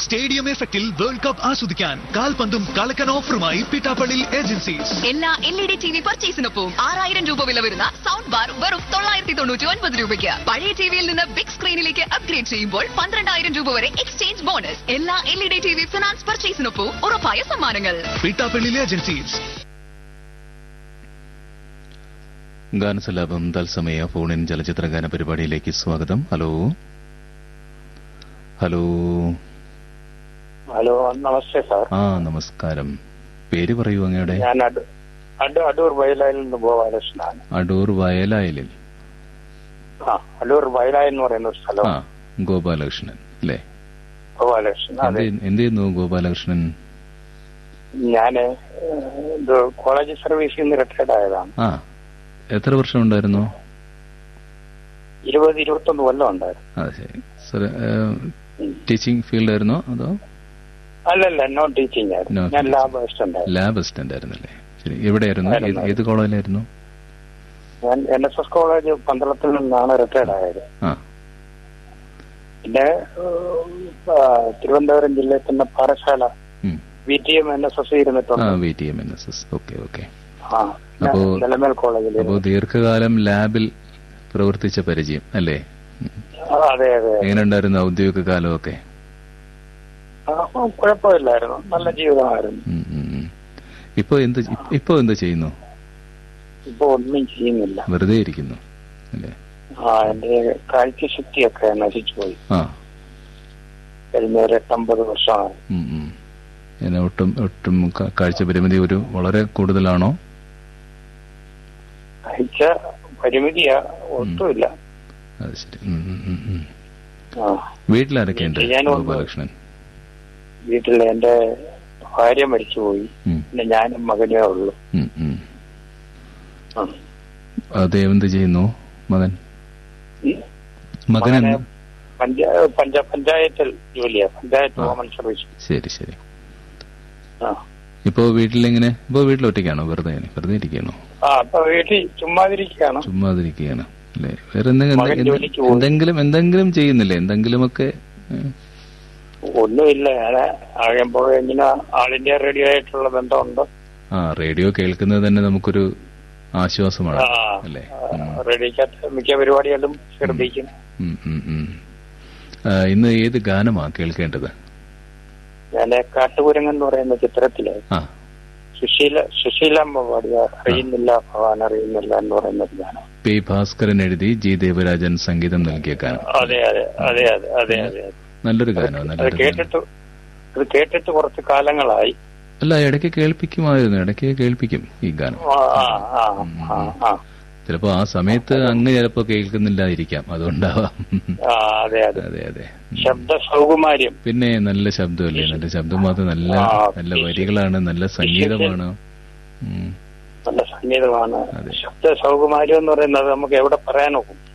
Stadium എഫക്റ്റിൽ world cup ആസ്വദിക്കാൻ കാൽപന്തും കളക്കൻ ഓഫറുമായി പിട്ടാപ്പള്ളി ഏജൻസീസ് എല്ലാ L E D T V പർച്ചേസിനൊപ്പം ആറായിരം രൂപ വില വരുന്ന സൗണ്ട് ബാർ വെറും തൊള്ളായിരത്തി തൊണ്ണൂറ്റി ഒൻപത് രൂപയ്ക്ക് പഴയ ടിവിയിൽ നിന്ന് ബിഗ് സ്ക്രീനിലേക്ക് അപ്ഗ്രേഡ് ചെയ്യുമ്പോൾ പന്ത്രണ്ടായിരം രൂപ വരെ എക്സ്ചേഞ്ച് ബോണസ് എല്ലാ L E D T V finance പർച്ചേസിനൊപ്പം ഉറപ്പായ സമ്മാനങ്ങൾ പിട്ടാപ്പള്ളി ഏജൻസീസ് ഗാനസലാപം തത്സമയ ഫോണിൻ ചലച്ചിത്ര ഗാന പരിപാടിയിലേക്ക് സ്വാഗതം ഹലോ ഹലോ ഹലോ നമസ്തേ സാർ ആ നമസ്കാരം പേര് പറയൂ അങ്ങയുടെ ഞാൻ അട- അട- അടൂർ വയലായിൽ നിന്ന് ഗോപാലകൃഷ്ണനാണ് അടൂർ വയലായലിൽ ആ അടൂർ വയലായിൽ എന്ന് പറയുന്ന ഒരു ആ സ്ഥലമാണ് ഗോപാലകൃഷ്ണൻ അല്ലേ ഗോപാലകൃഷ്ണൻ എന്ത് അതെ എന്ത് ചെയ്യുന്നു ഗോപാലകൃഷ്ണൻ ഞാന് ഏഹ്, ഇത് കോളേജ് സർവീസിൽ നിന്ന് റിട്ടയർഡ് ആയതാണ് ആ എത്ര വർഷം ഉണ്ടായിരുന്നു ഇരുപത് ഇരുപത്തൊന്ന് കൊല്ലം ഉണ്ടായിരുന്നു ആ ശരി സർ ടീച്ചിങ് ഫീൽഡ് ആയിരുന്നോ അതോ അല്ലല്ല നോൺ ടീച്ചിങ് ആയിരുന്നു Non ഞാൻ teaching. ലാബ് അസിസ്റ്റന്റ് ആയിരുന്നു ലാബ് അസിസ്റ്റന്റ് ആയിരുന്നല്ലേ ശരി എവിടെയായിരുന്നു ഏത് ആയിരുന്നു. ഏത് കോളേജിലായിരുന്നു ഞാൻ എൻ എസ് എസ് കോളേജ് പന്തളത്തിൽ നിന്നാണ് റിട്ടയർഡ് ആയത് ആ പിന്നെ ഏഹ്, ആ, തിരുവനന്തപുരം ജില്ലയിൽ തന്നെ പാറശാല ഉം. V T M N S S ആ ഇരുന്നിട്ടുണ്ട് V T M N S S okay okay ആ അപ്പോ- നിലമേൽ കോളേജിൽ അപ്പോ ദീർഘകാലം ലാബിൽ പ്രവർത്തിച്ച പരിചയം അല്ലേ ഉം. അതെ അതെ എങ്ങനെ ഉണ്ടായിരുന്നു ഔദ്യോഗിക കാലമൊക്കെ ആ, കുഴപ്പമില്ലായിരുന്നു നല്ല ജീവിതമായിരുന്നു ഉം, ഉം, ഉം. ഇപ്പോ എന്ത് ഇപ്പോ എന്ത് ചെയ്യുന്നു ഇപ്പൊ ഒന്നും ചെയ്യുന്നില്ല വെറുതെ ഇരിക്കുന്നു അല്ലേ ആ എന്റെ കാഴ്ചശക്തിയൊക്കെ നശിച്ചുപോയി ആ കഴിഞ്ഞ ഒരു എട്ടമ്പത് വർഷമായി ഉം, ഉം. എന്നെ ഒട്ടും ഒട്ടും കാ- കാഴ്ച പരിമിതി ഒരു വളരെ കൂടുതലാണോ കാഴ്ച പരിമിതിയാ ഒട്ടുമില്ല അത് ശരി ഉം, ഉം, ഉം, ഉം. ആ വീട്ടിലാരൊക്കെയുണ്ട് ചെയ്യാനൊന്നും- ഗോപാലകൃഷ്ണൻ വീട്ടിൽ എന്റെ ഭാര്യ മരിച്ചുപോയി ഉം, പിന്നെ ഞാനും മകനേ ഉള്ളൂ ഉം, ഉം. ആ. അത് എന്ത് ചെയ്യുന്നു മകൻ ഉം. മകൻ മകനെ എന്ത് പഞ്ചാ പഞ്ചാ പഞ്ചായത്തിൽ ജോലിയാ പഞ്ചായത്ത് ആ. ഗവൺമെന്റ് സർവീസ് ശരി ശരി ആ ഇപ്പോ വീട്ടിലെങ്ങനെ ഇപ്പോ വീട്ടിൽ ഒറ്റയ്ക്കാണോ വെറുതെ വെറുതെ ഇരിക്കുകയാണോ ആ അപ്പൊ വീട്ടിൽ ചുമ്മാതിരിക്കുകയാണ് ചുമ്മാതിരിക്കുകയാണ് അല്ലേ വേറെ എന്തെങ്കിലും മകൻ എന്തെ- ജോലിക്ക് പോകും. എന്തെങ്കിലും എന്തെങ്കിലും ചെയ്യുന്നില്ലേ എന്തെങ്കിലുമൊക്കെ ഏ, ഒന്നുമില്ല ഞാൻ ആകുമ്പോൾ ഇങ്ങനെ ആൾ ഇന്ത്യ റേഡിയോ ആയിട്ടുള്ള ബന്ധമുണ്ട് ആ റേഡിയോ കേൾക്കുന്നത് തന്നെ നമുക്കൊരു ആശ്വാസമാണ് ആ, അല്ലേ ആ, ഉം, റേഡിയോക്കകത്ത് മിക്ക പരിപാടികളും ശ്രദ്ധിക്കും ഉം, ഉം, ഉം. ആ, ഇന്ന് ഏത് ഗാനമാ കേൾക്കേണ്ടത് ഞാൻ കാട്ടുകുരങ്ങൻ എന്ന് പറയുന്ന ചിത്രത്തില് ആ സുശീല സുശീലാമ്മ പാടിയ അറിയുന്നില്ല ഭഗവാൻ അറിയുന്നില്ല എന്ന് പറയുന്ന ഒരു ഗാനം പി ഭാസ്കരൻ എഴുതി ജി ദേവരാജൻ സംഗീതം നൽകിയ ഗാനം അതെ അതെ അതെ അതെ അതെ അതെ അതെ. നല്ലൊരു ഗാനം അത് നല്ലൊരു ഗാനം കേട്ടിട്ട് അത് കേട്ടിട്ട് കുറച്ച് കാലങ്ങളായി അല്ല ഇടയ്ക്ക് കേൾപ്പിക്കുമായിരുന്നു ഇടയ്ക്ക് കേൾപ്പിക്കും ഈ ഗാനം ആ ആ ആ ആ ആ ചിലപ്പോ ആ സമയത്ത് അങ്ങ് ചിലപ്പോ കേൾക്കുന്നില്ലായിരിക്കാം അതുകൊണ്ടാവാം ആ അതെ അതെ അതെ അതെ ഉം. ശബ്ദ സൗകുമാര്യം പിന്നെ നല്ല ശബ്ദമല്ലേ നല്ല ശബ്ദം മാത്രം നല്ല ആ, നല്ല വരികളാണ് നല്ല സംഗീതമാണ് ഉം. നല്ല സംഗീതമാണ് അതെ. ശബ്ദ സൗകുമാര്യം എന്ന് പറയുന്നത് നമുക്ക് എവിടെ പറയാനൊക്കും